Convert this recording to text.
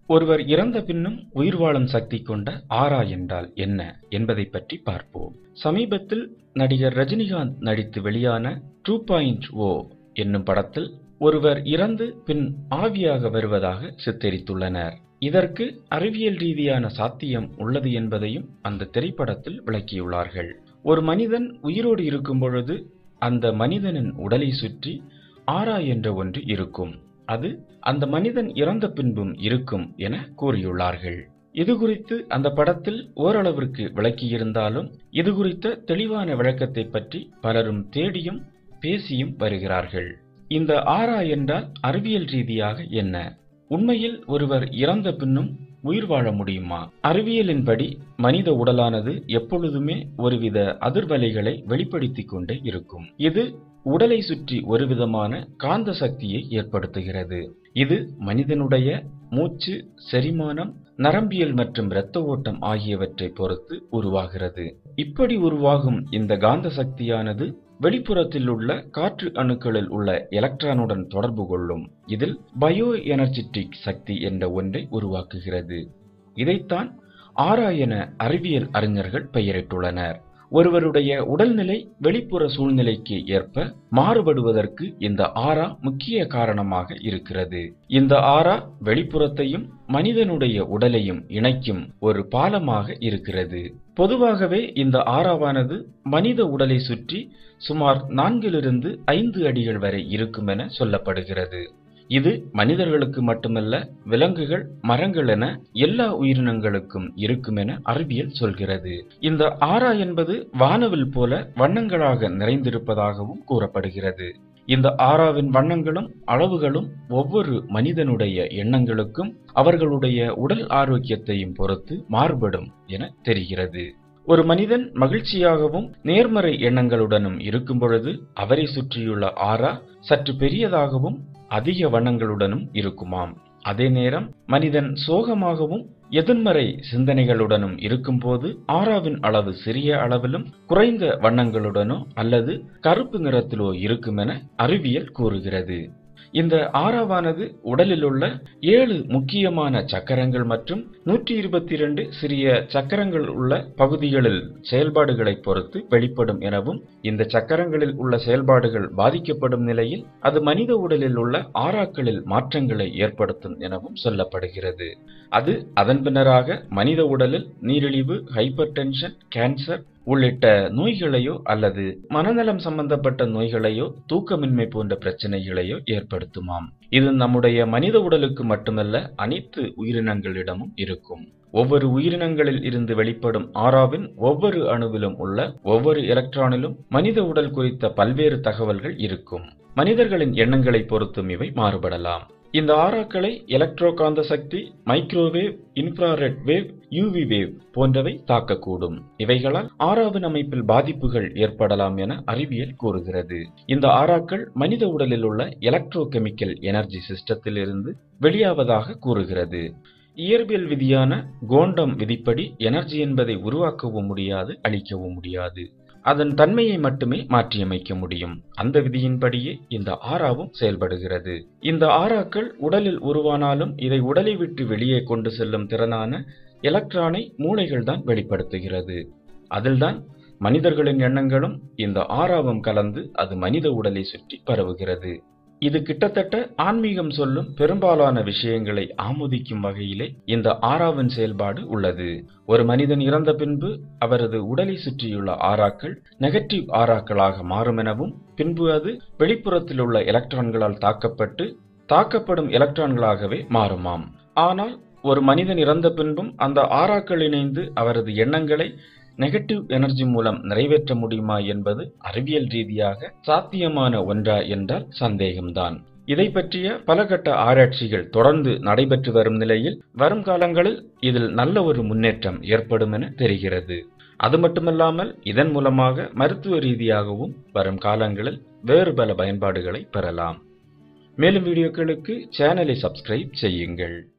ஒருவர் இறந்த பின்னும் உயிர் வாழும் சக்தி கொண்ட ஆரா என்றால் என்ன என்பதை பற்றி பார்ப்போம் சமீபத்தில் நடிகர் ரஜினிகாந்த் நடித்து வெளியான டூ பாயிண்ட் ஓ என்னும் படத்தில் ஒருவர் இறந்து பின் ஆவியாக வருவதாக சித்தரித்துள்ளனர் இதற்கு அறிவியல் ரீதியான சாத்தியம் உள்ளது என்பதையும் அந்த திரைப்படத்தில் விளக்கியுள்ளார்கள் ஒரு மனிதன் உயிரோடு இருக்கும் பொழுது அந்த மனிதனின் உடலை சுற்றி ஆரா என்ற ஒன்று இருக்கும் அது அந்த மனிதன் இறந்த பின்பும் இருக்கும் என கூறியுள்ளார்கள் இது குறித்து அந்த படத்தில் ஓரளவிற்கு விளக்கியிருந்தாலும் இது குறித்த தெளிவான விளக்கத்தை பற்றி பலரும் தேடியும் பேசியும் வருகிறார்கள் இந்த ஆரா என்றால் அறிவியல் ரீதியாக என்ன உண்மையில் ஒருவர் இறந்த பின்னும் உயிர் வாழ முடியுமா அறிவியலின்படி மனித உடலானது எப்பொழுதுமே ஒருவித அதிர்வலைகளை வெளிப்படுத்திக் கொண்டே இருக்கும் இது உடலை சுற்றி ஒருவிதமான காந்த சக்தியை ஏற்படுத்துகிறது இது மனிதனுடைய மூச்சு செரிமானம் நரம்பியல் மற்றும் இரத்த ஓட்டம் ஆகியவற்றை பொறுத்து உருவாகிறது இப்படி உருவாகும் இந்த காந்த சக்தியானது வெளிப்புறத்தில் உள்ள காற்று அணுக்களில் உள்ள எலக்ட்ரானுடன் தொடர்பு கொள்ளும் இதில் பயோ எனர்ஜெட்டிக் சக்தி என்ற ஒன்றை உருவாக்குகிறது இதைத்தான் ஆரா என அறிவியல் அறிஞர்கள் பெயரிட்டுள்ளனர் ஒருவருடைய உடல்நிலை வெளிப்புற சூழ்நிலைக்கு ஏற்ப மாறுபடுவதற்கு இந்த ஆரா முக்கிய காரணமாக இருக்கிறது இந்த ஆரா வெளிப்புறத்தையும் மனிதனுடைய உடலையும் இணைக்கும் ஒரு பாலமாக இருக்கிறது பொதுவாகவே இந்த ஆறாவானது மனித உடலை சுற்றி சுமார் நான்கிலிருந்து ஐந்து அடிகள் வரை இருக்கும் என சொல்லப்படுகிறது இது மனிதர்களுக்கு மட்டுமல்ல விலங்குகள் மரங்கள் என எல்லா உயிரினங்களுக்கும் இருக்கும் என அறிவியல் சொல்கிறது இந்த ஆரா என்பது வானவில் போல வண்ணங்களாக நிறைந்திருப்பதாகவும் கூறப்படுகிறது இந்த ஆறாவின் வண்ணங்களும் அளவுகளும் ஒவ்வொரு மனிதனுடைய எண்ணங்களுக்கும் அவர்களுடைய உடல் ஆரோக்கியத்தையும் பொறுத்து மாறுபடும் என தெரிகிறது ஒரு மனிதன் மகிழ்ச்சியாகவும் நேர்மறை எண்ணங்களுடனும் இருக்கும் பொழுது அவரை சுற்றியுள்ள ஆறா சற்று பெரியதாகவும் அதிக வண்ணங்களுடனும் இருக்குமாம் அதே நேரம் மனிதன் சோகமாகவும் எதிர்மறை சிந்தனைகளுடனும் இருக்கும்போது ஆறாவின் அளவு சிறிய அளவிலும் குறைந்த வண்ணங்களுடனோ அல்லது கருப்பு நிறத்திலோ இருக்குமென அறிவியல் கூறுகிறது இந்த ஆறாவானது உடலில் உள்ள ஏழு முக்கியமான சக்கரங்கள் மற்றும் நூற்றி இருபத்தி இரண்டு சிறிய சக்கரங்கள் உள்ள பகுதிகளில் செயல்பாடுகளை பொறுத்து வெளிப்படும் எனவும் இந்த சக்கரங்களில் உள்ள செயல்பாடுகள் பாதிக்கப்படும் நிலையில் அது மனித உடலில் உள்ள ஆறாக்களில் மாற்றங்களை ஏற்படுத்தும் எனவும் சொல்லப்படுகிறது அது அதன் பின்னராக மனித உடலில் நீரிழிவு ஹைப்பர் டென்ஷன் கேன்சர் உள்ளிட்ட நோய்களையோ அல்லது மனநலம் சம்பந்தப்பட்ட நோய்களையோ தூக்கமின்மை போன்ற பிரச்சனைகளையோ ஏற்படுத்துமாம் இது நம்முடைய மனித உடலுக்கு மட்டுமல்ல அனைத்து உயிரினங்களிடமும் இருக்கும் ஒவ்வொரு உயிரினங்களில் இருந்து வெளிப்படும் ஆறாவின் ஒவ்வொரு அணுவிலும் உள்ள ஒவ்வொரு எலக்ட்ரானிலும் மனித உடல் குறித்த பல்வேறு தகவல்கள் இருக்கும் மனிதர்களின் எண்ணங்களை பொறுத்தும் இவை மாறுபடலாம் இந்த ஆறாக்களை எலக்ட்ரோ காந்த சக்தி microwave infrared wave UV wave போன்றவை தாக்கக்கூடும் இவைகளால் ஆறாவின் அமைப்பில் பாதிப்புகள் ஏற்படலாம் என அறிவியல் கூறுகிறது இந்த ஆறாக்கள் மனித உடலில் உள்ள எலக்ட்ரோ கெமிக்கல் எனர்ஜி சிஸ்டத்தில் இருந்து வெளியாவதாக கூறுகிறது இயற்பியல் விதியான கோண்டம் விதிப்படி எனர்ஜி என்பதை உருவாக்கவும் முடியாது அழிக்கவும் முடியாது அதன் தன்மையை மட்டுமே மாற்றியமைக்க முடியும் அந்த விதியின்படியே இந்த ஆறாவும் செயல்படுகிறது இந்த ஆறாக்கள் உடலில் உருவானாலும் இதை உடலை விட்டு வெளியே கொண்டு செல்லும் திறனான எலக்ட்ரானை மூளைகள் தான் வெளிப்படுத்துகிறது அதில்தான் மனிதர்களின் எண்ணங்களும் இந்த ஆறாவும் கலந்து அது மனித உடலை சுற்றி பரவுகிறது இது கிட்டத்தட்ட ஆன்மீகம் சொல்லும் பெரும்பாலான விஷயங்களை ஆமோதிக்கும் வகையிலே இந்த ஆறாவின் செயல்பாடு உள்ளது ஒரு மனிதன் இறந்த பின்பு அவரது உடலை சுற்றியுள்ள ஆறாக்கள் நெகட்டிவ் ஆறாக்களாக மாறும் எனவும் பின்பு அது வெளிப்புறத்தில் உள்ள எலக்ட்ரான்களால் தாக்கப்பட்டு தாக்கப்படும் எலக்ட்ரான்களாகவே மாறுமாம் ஆனால் ஒரு மனிதன் இறந்த பின்பும் அந்த ஆறாக்கள் இணைந்து அவரது எண்ணங்களை நெகட்டிவ் எனர்ஜி மூலம் நிறைவேற்ற முடியுமா என்பது அறிவியல் ரீதியாக சாத்தியமான ஒன்றா என்றால் சந்தேகம்தான் இதை பற்றிய பல கட்ட ஆராய்ச்சிகள் தொடர்ந்து நடைபெற்று வரும் நிலையில் வரும் காலங்களில் இதில் நல்ல ஒரு முன்னேற்றம் ஏற்படும் என தெரிகிறது அது மட்டுமல்லாமல் இதன் மூலமாக மருத்துவ ரீதியாகவும் வரும் காலங்களில் வேறு பல பயன்பாடுகளை பெறலாம் மேலும் வீடியோக்களுக்கு சேனலை சப்ஸ்கிரைப் செய்யுங்கள்